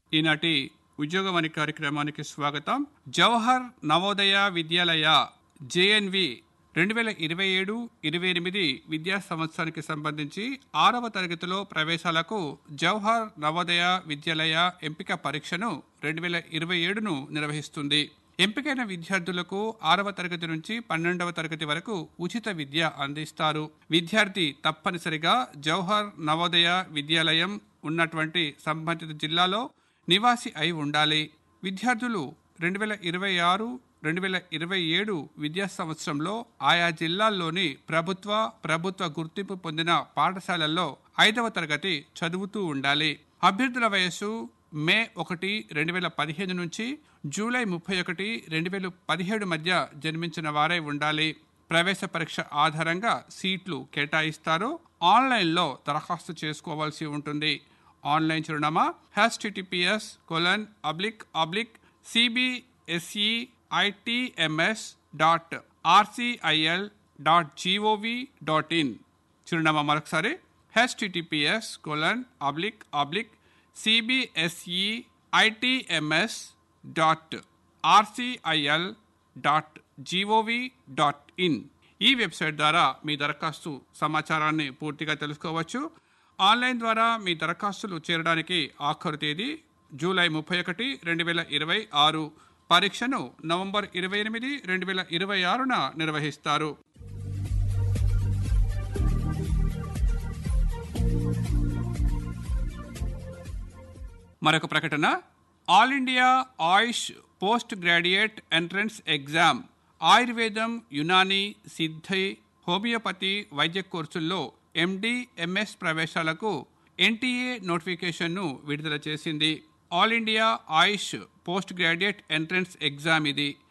ఈనాటి ఉద్యోగమని కార్యక్రమానికి స్వాగతం జవహర్ నవోదయ విద్యాలయ జేఎన్వి రెండు వేల ఇరవై ఏడు ఇరవై ఎనిమిది విద్యా సంవత్సరానికి సంబంధించి ఆరవ తరగతిలో ప్రవేశాలకు జవహర్ నవోదయ విద్యాలయ ఎంపిక పరీక్షను రెండు వేల ఇరవై ఏడును నిర్వహిస్తుంది ఎంపికైన విద్యార్థులకు ఆరవ తరగతి నుంచి పన్నెండవ తరగతి వరకు ఉచిత విద్య అందిస్తారు విద్యార్థి తప్పనిసరిగా జవహర్ నవోదయ విద్యాలయం ఉన్నటువంటి సంబంధిత జిల్లాలో నివాసి అయి ఉండాలి విద్యార్థులు రెండు వేల ఇరవై ఆరు రెండు వేల ఇరవై ఏడు విద్యా సంవత్సరంలో ఆయా జిల్లాల్లోని ప్రభుత్వ ప్రభుత్వ గుర్తింపు పొందిన పాఠశాలల్లో ఐదవ తరగతి చదువుతూ ఉండాలి అభ్యర్థుల వయస్సు మే ఒకటి రెండు వేల పదిహేను నుంచి జూలై ముప్పై ఒకటి రెండు వేల పదిహేడు మధ్య జన్మించిన వారై ఉండాలి ప్రవేశ పరీక్ష ఆధారంగా సీట్లు కేటాయిస్తారు ఆన్లైన్లో దరఖాస్తు చేసుకోవాల్సి ఉంటుంది ఆన్లైన్ చిరునామా H T T P S colon oblique oblique C B S E I T M S dot R C I L dot G O V dot in చిరునామా మరొకసారి H T T P S colon oblique oblique C B S E I T M S dot R C I L dot G O V dot in ఈ వెబ్సైట్ ద్వారా మీ దరఖాస్తు సమాచారాన్ని పూర్తిగా తెలుసుకోవచ్చు ఆన్లైన్ ద్వారా మీ దరఖాస్తులు చేరడానికి ఆఖరు తేదీ జూలై ముప్పై ఒకటి రెండు వేల ఇరవై ఆరు పరీక్షను నవంబర్ ఇరవై ఎనిమిది రెండు వేల ఇరవై ఆరున నిర్వహిస్తారు మరొక ప్రకటన all India AYUSH post graduate entrance exam ఆయుర్వేదం యునాని సిద్ధి హోమియోపతి వైద్య కోర్సుల్లో ఎండి ఎంఎస్ ప్రవేశాలకు ఎన్టీఏ నోటిఫికేషన్ను విడుదల చేసింది all India AYUSH post graduate entrance exam ఇది